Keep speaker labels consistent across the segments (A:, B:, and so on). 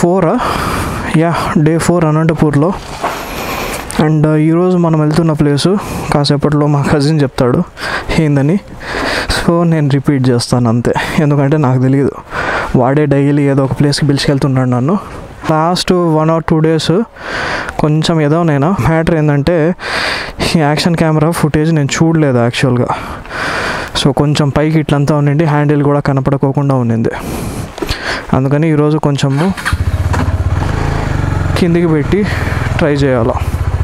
A: ఫోరా యా day four అనంతపూర్లో and ఈరోజు మనం వెళ్తున్న ప్లేసు కాసేపట్లో మా కజిన్ చెప్తాడు ఏందని సో నేను రిపీట్ చేస్తాను అంతే ఎందుకంటే నాకు తెలియదు వాడే డైలీ ఏదో ఒక ప్లేస్కి పిలిచికెళ్తున్నాడు నన్ను last one or two days కొంచెం ఏదో నేను మ్యాటర్ ఏంటంటే ఈ యాక్షన్ కెమెరా ఫుటేజ్ నేను చూడలేదు యాక్చువల్గా సో కొంచెం పైకి ఇట్లంతా ఉండింది హ్యాండిల్ కూడా కనపడకోకుండా ఉండింది అందుకని ఈరోజు కొంచెము కిందికి పెట్టి ట్రై చేయాలి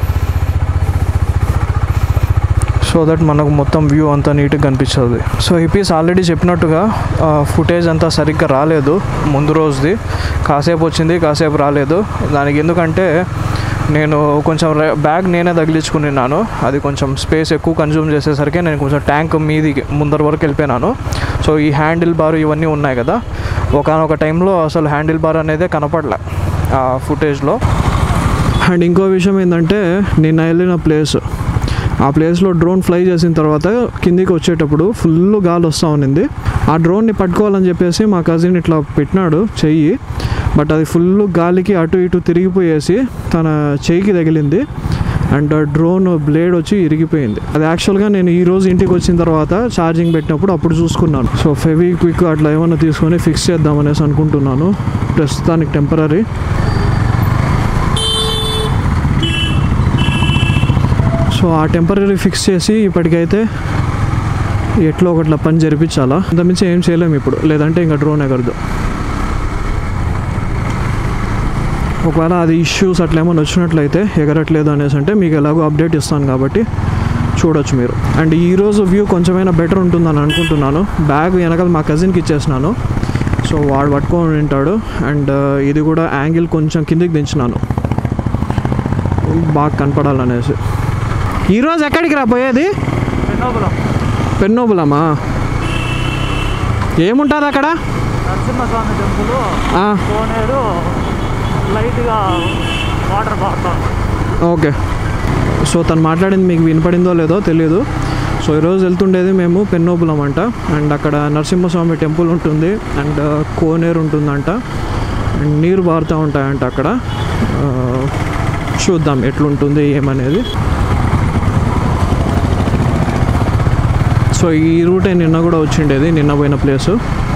A: సో దట్ మనకు మొత్తం వ్యూ అంతా నీట్గా కనిపిస్తుంది సో ఈ పీస్ ఆల్రెడీ చెప్పినట్టుగా ఫుటేజ్ అంతా సరిగ్గా రాలేదు ముందు రోజుది కాసేపు వచ్చింది కాసేపు రాలేదు దానికి ఎందుకంటే నేను కొంచెం ర- బ్యాగ్ నేనే తగిలించుకున్నాను అది కొంచెం స్పేస్ ఎక్కువ కన్జ్యూమ్ చేసేసరికి నేను కొంచెం ట్యాంక్ మీదికి ముందర వరకు వెళ్ళిపోయినాను సో ఈ హ్యాండిల్ బార్ ఇవన్నీ ఉన్నాయి కదా ఒకనొక టైంలో అసలు హ్యాండిల్ బార్ అనేదే కనపడలే ఆ ఫుటేజ్లో అండ్ ఇంకో విషయం ఏంటంటే నిన్న వెళ్ళిన ప్లేస్ ఆ ప్లేస్లో డ్రోన్ ఫ్లై చేసిన తర్వాత కిందికి వచ్చేటప్పుడు ఫుల్ గాలి వస్తూ ఉన్నింది ఆ డ్రోన్ని పట్టుకోవాలని చెప్పేసి మా కజిన్ ఇట్లా పెట్టినాడు చెయ్యి బట్ అది ఫుల్ గాలికి అటు ఇటు తిరిగిపోయేసి తన చెయ్యికి తగిలింది అండ్ డ్రోన్ బ్లేడ్ వచ్చి ఇరిగిపోయింది అది యాక్చువల్గా నేను ఈ రోజు ఇంటికి వచ్చిన తర్వాత ఛార్జింగ్ పెట్టినప్పుడు అప్పుడు చూసుకున్నాను సో ఫెవీ క్విక్ అట్లా ఏమన్నా తీసుకొని ఫిక్స్ చేద్దామనేసి అనుకుంటున్నాను ప్రస్తుతానికి టెంపరీ సో ఆ టెంపరీ ఫిక్స్ చేసి ఇప్పటికైతే ఎట్లా ఒకట్లా పని జరిపించాలా అంతమించి ఏం చేయలేము ఇప్పుడు లేదంటే ఇంకా డ్రోన్ ఎగరదు ఒకవేళ అది ఇష్యూస్ అట్లా ఏమైనా వచ్చినట్లయితే ఎగరట్లేదు అనేసి అంటే మీకు ఎలాగో అప్డేట్ ఇస్తాను కాబట్టి చూడొచ్చు మీరు అండ్ ఈరోజు వ్యూ కొంచెమైనా బెటర్ ఉంటుందని అనుకుంటున్నాను బ్యాగ్ వెనకాల మా కజిన్కి ఇచ్చేసినాను సో వాడు పట్టుకొని ఉంటాడు అండ్ ఇది కూడా యాంగిల్ కొంచెం కిందికి దించినాను బాగా కనపడాలనేసి ఈరోజు ఎక్కడికి రా పోయేది
B: పెన్నోబులం
A: పెన్నోబులమా ఏముంటుంది అక్కడ
B: నరసింహస్వామి టెంపుల్
A: ఆ,
B: కోనేరు లైట్గా వాటర్ పడుతుంది
A: ఓకే సో తను మాట్లాడింది మీకు వినపడిందో లేదో తెలియదు సో ఈరోజు వెళ్తుండేది మేము పెన్నోబులం అంట అండ్ అక్కడ నరసింహస్వామి టెంపుల్ ఉంటుంది అండ్ కోనేరు ఉంటుందంట అండ్ నీరు పారుతూ ఉంటాయంట అక్కడ ఆ, చూద్దాం ఎట్లుంటుంది ఏమనేది సో ఈ రూటే నిన్న కూడా వచ్చిండేది నిన్న పోయిన ప్లేసు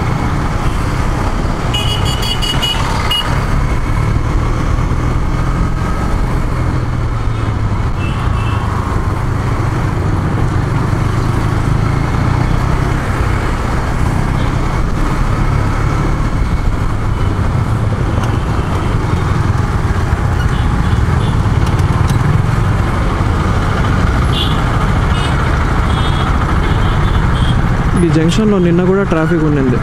A: ఈ జంక్షన్లో నిన్న కూడా ట్రాఫిక్ ఉండింది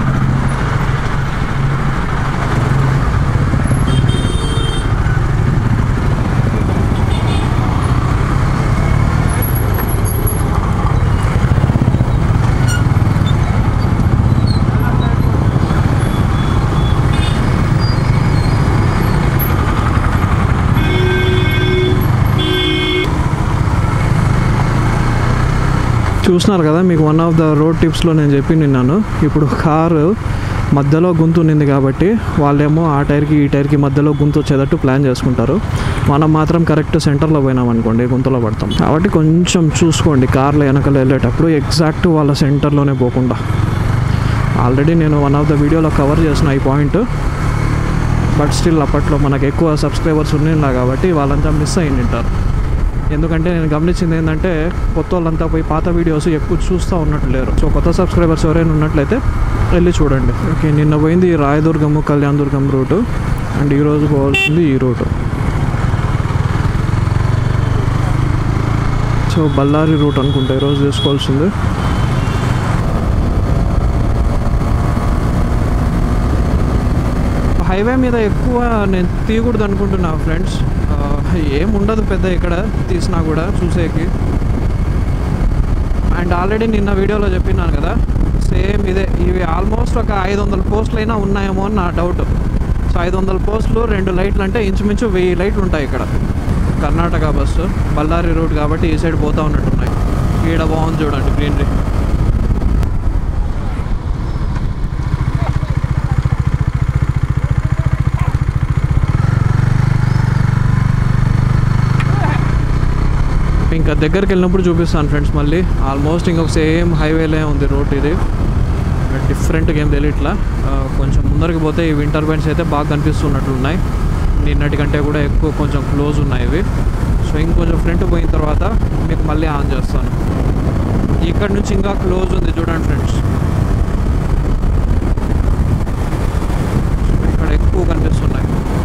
A: చూస్తున్నారు కదా మీకు వన్ ఆఫ్ ద రోడ్ టిప్స్లో నేను చెప్పి నిన్నాను ఇప్పుడు కారు మధ్యలో గుంత ఉన్నింది కాబట్టి వాళ్ళేమో ఆ టైర్కి ఈ టైర్కి మధ్యలో గుంత వచ్చేటట్టు ప్లాన్ చేసుకుంటారు మనం మాత్రం కరెక్ట్ సెంటర్లో పోయినాం అనుకోండి గుంతలో పడతాం కాబట్టి కొంచెం చూసుకోండి కార్లో వెనకాల వెళ్ళేటప్పుడు ఎగ్జాక్ట్ వాళ్ళ సెంటర్లోనే పోకుండా ఆల్రెడీ నేను వన్ ఆఫ్ ద వీడియోలో కవర్ చేసిన ఈ పాయింట్ బట్ స్టిల్ అప్పట్లో మనకు ఎక్కువ సబ్స్క్రైబర్స్ ఉన్నిలా కాబట్టి వాళ్ళంతా మిస్ అయ్యింటారు ఎందుకంటే నేను గమనించింది ఏంటంటే కొత్త వాళ్ళంతా పోయి పాత వీడియోస్ ఎక్కువ చూస్తూ ఉన్నట్టు లేరు సో కొత్త సబ్స్క్రైబర్స్ ఎవరైనా ఉన్నట్లయితే వెళ్ళి చూడండి ఓకే నిన్న పోయింది రాయదుర్గము కళ్యాణదుర్గం రూటు అండ్ ఈరోజు పోవాల్సింది ఈ రూటు సో బళ్ళారి రూట్ అనుకుంటా ఈరోజు తీసుకోవాల్సింది హైవే మీద ఎక్కువ నేను తీయకూడదు అనుకుంటున్నా ఫ్రెండ్స్ ఏం ఉండదు పెద్ద ఇక్కడ తీసినా కూడా చూసేకి అండ్ ఆల్రెడీ నిన్న వీడియోలో చెప్పినాను కదా సేమ్ ఇదే ఇవి ఆల్మోస్ట్ ఒక ఐదు వందల పోస్టులు అయినా ఉన్నాయేమో అని నా డౌట్ సో ఐదు వందల పోస్టులు రెండు లైట్లు అంటే ఇంచుమించు వెయ్యి లైట్లు ఉంటాయి ఇక్కడ కర్ణాటక బస్సు బళ్ళారి రూట్ కాబట్టి ఈ సైడ్ పోతా ఉన్నట్టున్నాయి ఈడ బాగుంది చూడండి గ్రీనరీ ఇంకా దగ్గరికి వెళ్ళినప్పుడు చూపిస్తాను ఫ్రెండ్స్ మళ్ళీ ఆల్మోస్ట్ ఇంకొక సేమ్ హైవేలే ఉంది రోడ్ ఇది డిఫరెంట్గా ఏం తెలియట్లా ఆ, కొంచెం ముందరికి పోతే ఈ వింటర్ బెండ్స్ అయితే బాగా కనిపిస్తున్నట్లు ఉన్నాయి నిన్నటి కంటే కూడా ఎక్కువ కొంచెం క్లోజ్ ఉన్నాయి ఇవి సో ఇంకొంచెం ఫ్రంట్ పోయిన తర్వాత మీకు మళ్ళీ ఆన్ చేస్తాను ఇక్కడ నుంచి ఇంకా క్లోజ్ ఉంది చూడండి ఫ్రెండ్స్ ఇక్కడ ఎక్కువ కనిపిస్తున్నాయి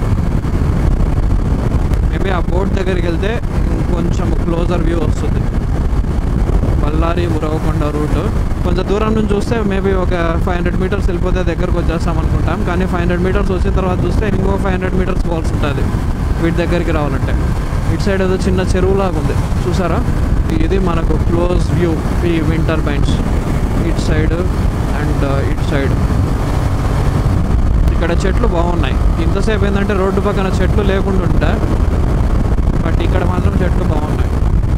A: మేబీ ఆ బోట్ దగ్గరికి వెళ్తే ఇంకొంచెం క్లోజర్ వ్యూ వస్తుంది బళ్ళారి ఉరవకొండ రూట్ కొంచెం దూరం నుంచి చూస్తే మేబీ ఒక ఫైవ్ హండ్రెడ్ మీటర్స్ వెళ్ళిపోతే దగ్గరకు వచ్చేస్తాం అనుకుంటాం కానీ ఫైవ్ హండ్రెడ్ మీటర్స్ వచ్చిన తర్వాత చూస్తే ఇంకో ఫైవ్ హండ్రెడ్ మీటర్స్ పోవాల్సి ఉంటుంది వీటి దగ్గరికి రావాలంటే ఇటు సైడ్ ఏదో చిన్న చెరువులాగా ఉంది చూసారా ఇది మనకు క్లోజ్ వ్యూ ఈ వింటర్ బైండ్స్ ఇటు సైడ్ అండ్ ఇటు సైడ్ ఇక్కడ చెట్లు బాగున్నాయి ఇంతసేపు ఏంటంటే రోడ్డు పక్కన చెట్లు లేకుండా ఉంటే బట్ ఇక్కడ మాత్రం చెట్లు బాగున్నాయి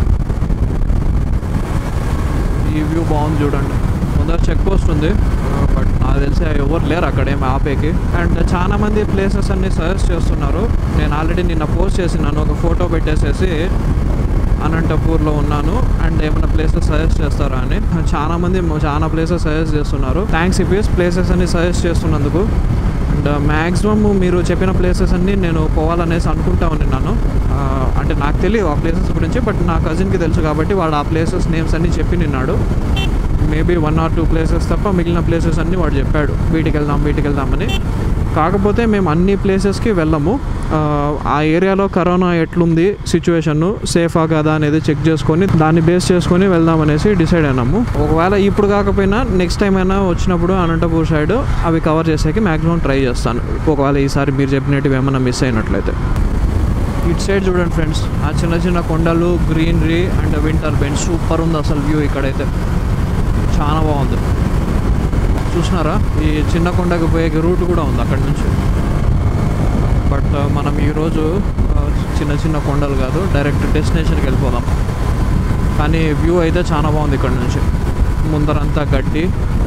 A: ఈ వ్యూ బాగుంది చూడండి ముందర చెక్ పోస్ట్ ఉంది బట్ నాకు తెలిసి ఎవరు లేరు అక్కడ ఏమి ఆపేకి అండ్ చాలా మంది ప్లేసెస్ అన్ని సజెస్ట్ చేస్తున్నారు నేను ఆల్రెడీ నిన్న పోస్ట్ చేసినాను ఒక ఫోటో పెట్టేసేసి అనంతపూర్లో ఉన్నాను అండ్ ఏమైనా ప్లేసెస్ సజెస్ట్ చేస్తారా అని చాలా మంది చాలా ప్లేసెస్ సజెస్ట్ చేస్తున్నారు థ్యాంక్స్ ఇపిఎస్ ప్లేసెస్ అన్ని సజెస్ట్ చేస్తున్నందుకు అండ్ మ్యాక్సిమం మీరు చెప్పిన ప్లేసెస్ అన్ని నేను పోవాలనేసి అనుకుంటా ఉన్నాను ఆ, అంటే నాకు తెలియదు ఆ ప్లేసెస్ గురించి బట్ నా కజిన్కి తెలుసు కాబట్టి వాడు ఆ ప్లేసెస్ నేమ్స్ అన్ని చెప్పి నిన్నాడు maybe one or two places తప్ప మిగిలిన ప్లేసెస్ అన్నీ వాడు చెప్పాడు వీటికి వెళ్దాం వీటికి వెళ్దామని కాకపోతే మేము అన్ని ప్లేసెస్కి వెళ్ళము ఆ, ఆ ఏరియాలో కరోనా ఎట్లుంది సిచ్యువేషన్ సేఫా కదా అనేది చెక్ చేసుకొని దాన్ని బేస్ చేసుకొని వెళ్దాం అనేసి డిసైడ్ అయినాము ఒకవేళ ఇప్పుడు కాకపోయినా నెక్స్ట్ టైం అయినా వచ్చినప్పుడు అనంతపూర్ సైడ్ అవి కవర్ చేసేకి మ్యాక్సిమం ట్రై చేస్తాను ఒకవేళ ఈసారి మీరు చెప్పినట్టు ఏమైనా మిస్ అయినట్లయితే ఇటు సైడ్ చూడండి ఫ్రెండ్స్ ఆ చిన్న చిన్న కొండలు గ్రీనరీ అండ్ వింటర్ బెండ్ సూపర్ ఉంది అసలు వ్యూ ఇక్కడైతే చాలా బాగుంది చూసినారా ఈ చిన్న కొండకి పోయే రూట్ కూడా ఉంది అక్కడ నుంచి బట్ మనం ఈరోజు ఆ, చిన్న చిన్న కొండలు కాదు డైరెక్ట్ డెస్టినేషన్కి వెళ్ళిపోదాం కానీ వ్యూ అయితే చాలా బాగుంది ఇక్కడ నుంచి ముందరంతా గడ్డి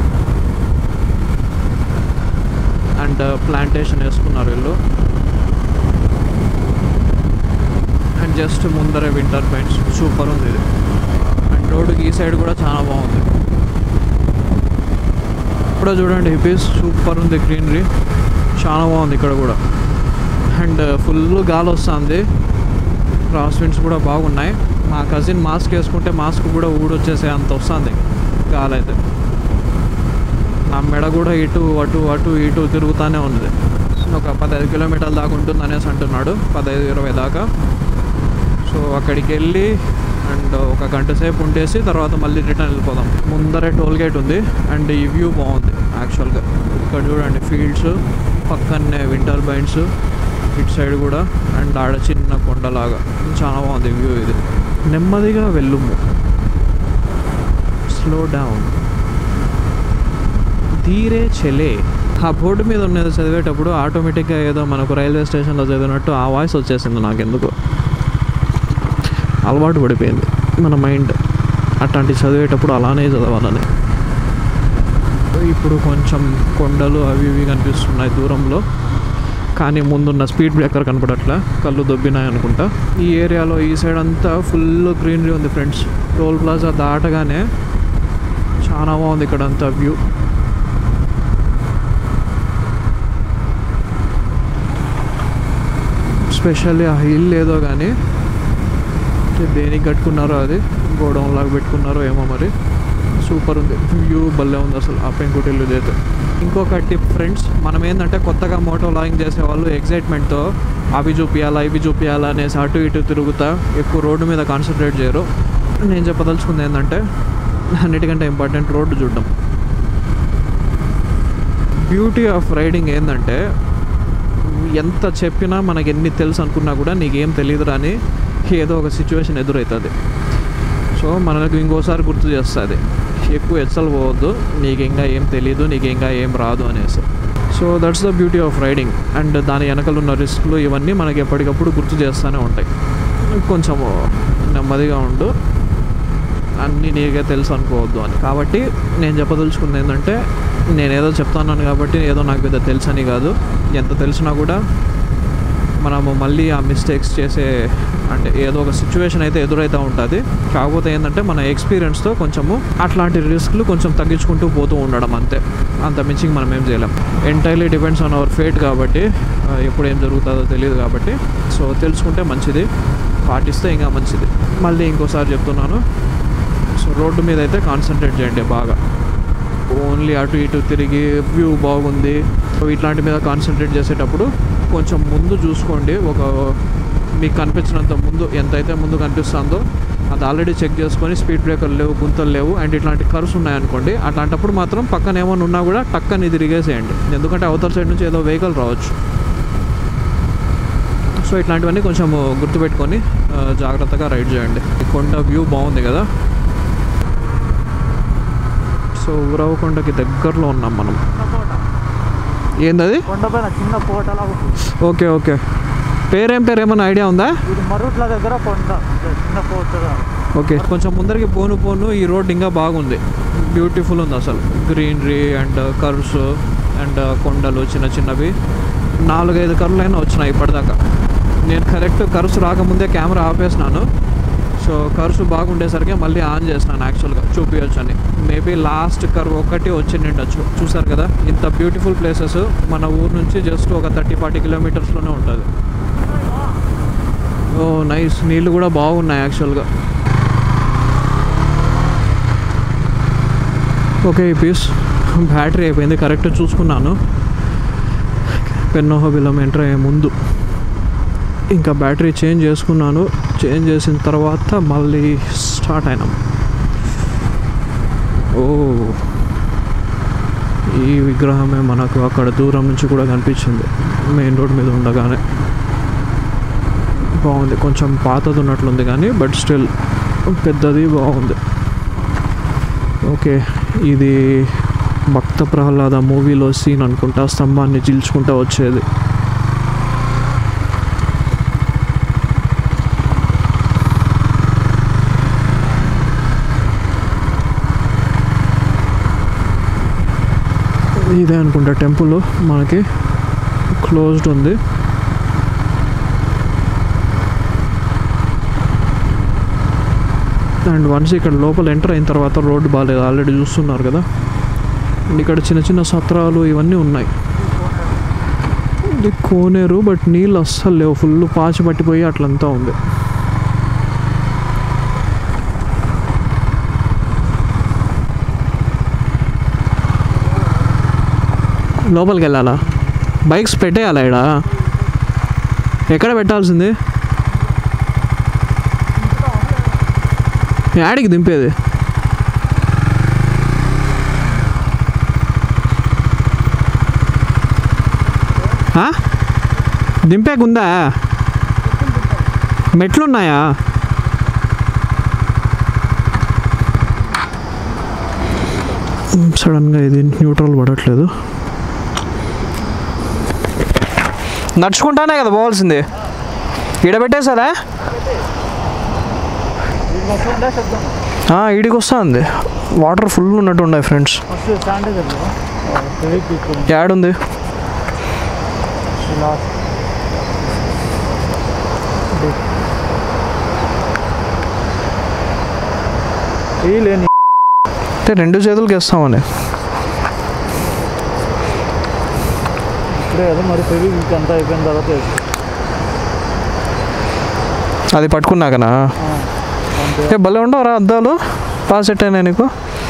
A: అండ్ ప్లాంటేషన్ వేసుకున్నారు వీళ్ళు అండ్ జస్ట్ ముందరే వింటర్ పెయింట్స్ సూపర్ ఉంది ఇది అండ్ రోడ్డుకి ఈ సైడ్ కూడా చాలా బాగుంది ఇప్పుడు చూడండి హిపీస్ సూపర్ ఉంది గ్రీనరీ చాలా బాగుంది ఇక్కడ కూడా అండ్ ఫుల్ గాలి వస్తుంది క్రాస్ విండ్స్ కూడా బాగున్నాయి మా కజిన్ మాస్క్ వేసుకుంటే మాస్క్ కూడా ఊడొచ్చేసే అంత వస్తుంది గాలి అయితే నా మెడ కూడా ఇటు అటు అటు ఇటు తిరుగుతూనే ఉంది ఒక పదహైదు కిలోమీటర్ల దాకా ఉంటుంది అనేసి అంటున్నాడు పదహైదు ఇరవై దాకా సో అక్కడికి వెళ్ళి అండ్ ఒక గంట సేపు ఉండేసి తర్వాత మళ్ళీ రిటర్న్ వెళ్ళిపోదాం ముందరే టోల్ గేట్ ఉంది అండ్ ఈ వ్యూ బాగుంది యాక్చువల్గా ఇక్కడ చూడండి ఫీల్డ్స్ పక్కనే వింటర్ బైండ్స్ ఇటు సైడ్ కూడా అండ్ ఆడ చిన్న కొండలాగా చాలా బాగుంది వ్యూ ఇది నెమ్మదిగా వెళ్ళుము స్లో డౌన్ ధీరే చెలే ఆ బోర్డు మీద ఉన్నది చదివేటప్పుడు ఆటోమేటిక్గా ఏదో మనకు రైల్వే స్టేషన్లో చదివినట్టు ఆ వాయిస్ వచ్చేసింది నాకెందుకు అలవాటు పడిపోయింది మన మైండ్ అట్లాంటి చదివేటప్పుడు అలానే చదవాలని ఇప్పుడు కొంచెం కొండలు అవి ఇవి కనిపిస్తున్నాయి దూరంలో కానీ ముందున్న స్పీడ్ బ్రేకర్ కనపడట్లా కళ్ళు దొబ్బినాయి అనుకుంటా ఈ ఏరియాలో ఈ సైడ్ అంతా ఫుల్ గ్రీనరీ ఉంది ఫ్రెండ్స్ టోల్ ప్లాజా దాటగానే చాలా బాగుంది ఇక్కడ అంతా వ్యూ స్పెషల్లీ ఆ హిల్ ఏదో కానీ దేనికి కట్టుకున్నారో అది గోడౌన్ లాగా పెట్టుకున్నారో ఏమో మరి సూపర్ ఉంది వ్యూ భలే ఉంది అసలు ఆ పెంకుటిల్లు అయితే ఇంకొక టిప్ ఫ్రెండ్స్ మనం ఏంటంటే కొత్తగా మోటో లాగింగ్ చేసే వాళ్ళు ఎగ్జైట్మెంట్తో అవి చూపించాలా ఇవి చూపించాలా అనేసి అటు ఇటు తిరుగుతా ఎక్కువ రోడ్డు మీద కాన్సన్ట్రేట్ చేయరు నేను చెప్పదలుచుకుంది ఏంటంటే అన్నిటికంటే ఇంపార్టెంట్ రోడ్డు చూడడం బ్యూటీ ఆఫ్ రైడింగ్ ఏంటంటే ఎంత చెప్పినా మనకి ఎన్ని తెలుసు అనుకున్నా కూడా నీకేం తెలియదురా అని ఏదో ఒక సిచ్యువేషన్ ఎదురవుతుంది సో మనకు ఇంకోసారి గుర్తు చేస్తుంది ఎక్కువ ఎచ్చలు పోవద్దు నీకు ఇంకా ఏం తెలియదు నీకు ఇంకా ఏం రాదు అనేసి so that's the beauty of riding and దాని వెనకలు ఉన్న రిస్క్లు ఇవన్నీ మనకి ఎప్పటికప్పుడు గుర్తు చేస్తూనే ఉంటాయి కొంచెం నెమ్మదిగా ఉండు అన్నీ నీకే తెలుసు అనుకోవద్దు అని కాబట్టి నేను చెప్పదలుచుకుంది ఏంటంటే నేను ఏదో చెప్తున్నాను కాబట్టి ఏదో నాకు పెద్ద తెలుసు అని కాదు ఎంత తెలిసినా కూడా మనము మళ్ళీ ఆ మిస్టేక్స్ చేసే అంటే ఏదో ఒక సిచ్యువేషన్ అయితే ఎదురైతే ఉంటుంది కాకపోతే ఏంటంటే మన ఎక్స్పీరియన్స్తో కొంచెము అట్లాంటి రిస్క్లు కొంచెం తగ్గించుకుంటూ పోతూ ఉండడం అంతే అంత మించి మనం ఏం చేయలేం entirely depends on our fate కాబట్టి ఆ, ఎప్పుడు ఏం జరుగుతుందో తెలియదు కాబట్టి సో తెలుసుకుంటే మంచిది పాటిస్తే ఇంకా మంచిది మళ్ళీ ఇంకోసారి చెప్తున్నాను సో రోడ్డు మీద అయితే కాన్సన్ట్రేట్ చేయండి బాగా ఓన్లీ అటు ఇటు తిరిగి వ్యూ బాగుంది సో ఇట్లాంటి మీద కాన్సన్ట్రేట్ చేసేటప్పుడు కొంచెం ముందు చూసుకోండి ఒక మీకు కనిపించినంత ముందు ఎంతైతే ముందు కనిపిస్తుందో అది ఆల్రెడీ చెక్ చేసుకొని స్పీడ్ బ్రేకర్ లేవు గుంతలు లేవు అండ్ ఇట్లాంటి కర్వ్స్ ఉన్నాయనుకోండి అట్లాంటప్పుడు మాత్రం పక్కన ఏమైనా ఉన్నా కూడా టక్కని తిరిగేసేయండి ఎందుకంటే అవతల సైడ్ నుంచి ఏదో వెహికల్ రావచ్చు సో ఇట్లాంటివన్నీ కొంచెం గుర్తుపెట్టుకొని ఆ, జాగ్రత్తగా రైడ్ చేయండి ఈ కొండ వ్యూ బాగుంది కదా సో ఉరవకొండకి దగ్గరలో ఉన్నాం మనం
B: చిన్న కోట
A: ఏందది
B: కొండపైన చిన్న కోటలా ఉంటుంది
A: ఓకే ఓకే పేరేం పేరు ఏమైనా ఐడియా ఉందా
B: ఇది మరుట్ల దగ్గర కొండ చిన్న కోట
A: ఓకే కొంచెం ముందరికి పోను పోను ఈ రోడ్ ఇంకా బాగుంది బ్యూటిఫుల్ ఉంది అసలు గ్రీనరీ అండ్ కర్వ్స్ అండ్ కొండలు చిన్న చిన్నవి నాలుగైదు కర్వ్లు అయినా వచ్చినాయి ఇప్పటిదాకా నేను కరెక్ట్ కర్వ్స్ రాకముందే కెమెరా ఆపేసినాను సో కర్వ్స్ బాగుండేసరికి మళ్ళీ ఆన్ చేసినాను యాక్చువల్గా చూపించచ్చు అని మేబీ లాస్ట్ కర్వ్ ఒకటి వచ్చి నిండొచ్చు చూసారు కదా ఇంత బ్యూటిఫుల్ ప్లేసెస్ మన ఊరు నుంచి జస్ట్ ఒక థర్టీ ఫార్టీ కిలోమీటర్స్లోనే ఉంటుంది ఓ నైస్ నీళ్ళు కూడా బాగున్నాయి యాక్చువల్గా ఓకే ఈ పీస్ బ్యాటరీ అయిపోయింది కరెక్ట్ చూసుకున్నాను పెన్నోహబిలం ఎంటర్ అయ్యే ముందు ఇంకా బ్యాటరీ చేంజ్ చేసుకున్నాను చేంజ్ చేసిన తర్వాత మళ్ళీ స్టార్ట్ అయినాం ఓ ఈ విగ్రహమే మనకు అక్కడ దూరం నుంచి కూడా కనిపించింది మెయిన్ రోడ్ మీద ఉండగానే బాగుంది కొంచెం పాతది ఉన్నట్లుంది కానీ బట్ స్టిల్ పెద్దది బాగుంది ఓకే ఇది భక్త ప్రహ్లాద మూవీలో సీన్ అనుకుంటా స్తంభాన్ని చీల్చుకుంటా వచ్చేది ఇదే అనుకుంటా టెంపుల్ మనకి క్లోజ్డ్ ఉంది అండ్ వన్స్ ఇక్కడ లోపల ఎంటర్ అయిన తర్వాత రోడ్డు బాగాలేదు ఆల్రెడీ చూస్తున్నారు కదా అండ్ ఇక్కడ చిన్న చిన్న సత్రాలు ఇవన్నీ ఉన్నాయి ఇది కోనేరు బట్ నీళ్ళు అస్సలు లేవు ఫుల్ పాచి పట్టిపోయి అట్లంతా ఉంది లోపలికి వెళ్ళాలా బైక్స్ పెట్టేయాలా ఇక్కడ ఎక్కడ పెట్టాల్సింది యాడికి దింపేది ఆ? దింపేకుందా మెట్లున్నాయా సడన్గా ఇది న్యూట్రల్ పడట్లేదు నడుచుకుంటానే కదా పోవాల్సింది ఈడ పెట్టేశారా
B: వస్తుందా శబ్దం
A: ఈడికి వస్తుంది వాటర్ ఫుల్ ఉన్నట్టు ఉన్నాయి ఫ్రెండ్స్
B: వస్తుంది స్టాండే కదా హెవీ పీపుల్
A: యాడ్
B: లాస్ట్ ఈ లేని
A: అంటే రెండు చేతులకి ఇస్తామని
B: ఇప్పుడే కదా మరి హెవీ పీక్ అంతా అయిపోయిన తర్వాత వేసుకో.
A: అది పట్టుకున్నాకనా
B: ఆ, అంతే
A: ఏ భలే ఉండవురా అద్దాలు పాస్ సెట్ అయినా నీకు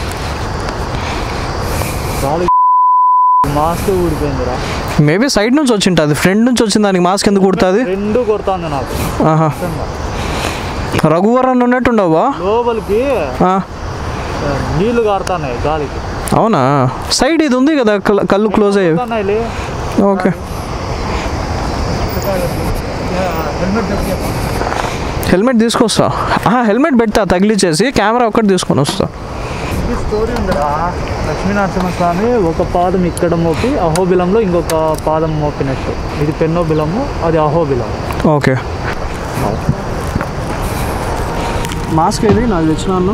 B: గాలి మాస్క్ ఊడిపోయిందిరా
A: మేబీ సైడ్ నుంచి వచ్చింటుంది ఫ్రంట్ నుంచి వచ్చిన దానికి మాస్క్ ఎందుకు కుడుతుంది
B: రెండు కొడుతుంది నాకు
A: ఆహా
B: నిజంగా.
A: రఘువరన్ ఉన్నట్టుండవా
B: లోపలికి ఆ, నీళ్లు కారుతున్నాయి గాలికి
A: అవునా సైడ్ ఇది ఉంది కదా కల్- కళ్ళు క్లోజ్ అయ్యేవి
B: కారుతున్నాయి లే.
A: ఓకే
B: హెల్మెట్ తెచ్చి
A: హెల్మెట్ తీసుకొస్తా ఆహా, హెల్మెట్ పెడతా తగిలిచ్చేసి కెమెరా ఒక్కటి తీసుకొని వస్తా
B: ఇది స్టోరీ ఉందిరా లక్ష్మీ నరసింహస్వామి ఒక పాదం ఇక్కడ మోపి అహోబిలంలో ఇంకొక పాదం మోపినట్టు ఇది పెన్నోబిలము అది అహోబిలం
A: ఓకే మాస్క్ ఏది నాకు తెచ్చినాను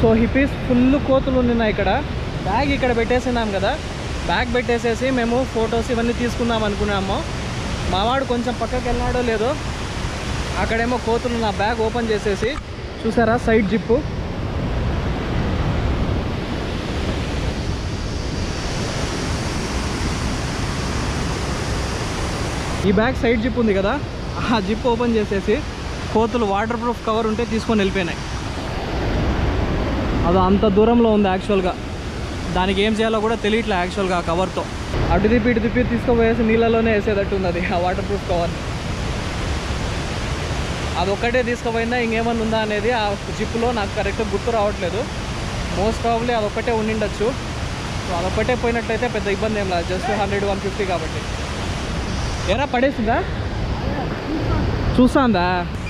A: సో హిప్పీస్ ఫుల్ కోతులు ఉన్నాయి ఇక్కడ బ్యాగ్ ఇక్కడ పెట్టేసినాం కదా బ్యాగ్ పెట్టేసేసి మేము ఫొటోస్ ఇవన్నీ తీసుకుందాం అనుకున్నాము మావాడు కొంచెం పక్కకి వెళ్ళాడో లేదో అక్కడేమో కోతులు నా బ్యాగ్ ఓపెన్ చేసేసి చూసారా సైడ్ జిప్పు ఈ బ్యాగ్ సైడ్ జిప్ ఉంది కదా ఆ జిప్ ఓపెన్ చేసేసి కోతులు వాటర్ ప్రూఫ్ కవర్ ఉంటే తీసుకొని వెళ్ళిపోయినాయి అది అంత దూరంలో ఉంది యాక్చువల్గా దానికి ఏం చేయాలో కూడా తెలియట్లే యాక్చువల్గా ఆ కవర్తో అటు తిప్పి ఇటు తిప్పి తీసుకుపోయేసి నీళ్ళలోనే వేసేటట్టు ఉంది అది ఆ వాటర్ ప్రూఫ్ కవర్ అది ఒక్కటే తీసుకుపోయిందా ఇంకేమన్నా ఉందా అనేది ఆ జిప్లో నాకు కరెక్ట్ గుర్తు రావట్లేదు మోస్ట్ ప్రాబ్లీ అదొక్కటే ఉండిండొచ్చు సో అదొక్కటే పోయినట్లయితే పెద్ద ఇబ్బంది ఏం లేదు జస్ట్ హండ్రెడ్ వన్ ఫిఫ్టీ కాబట్టి ఎరా పడేసిందా చూసాందా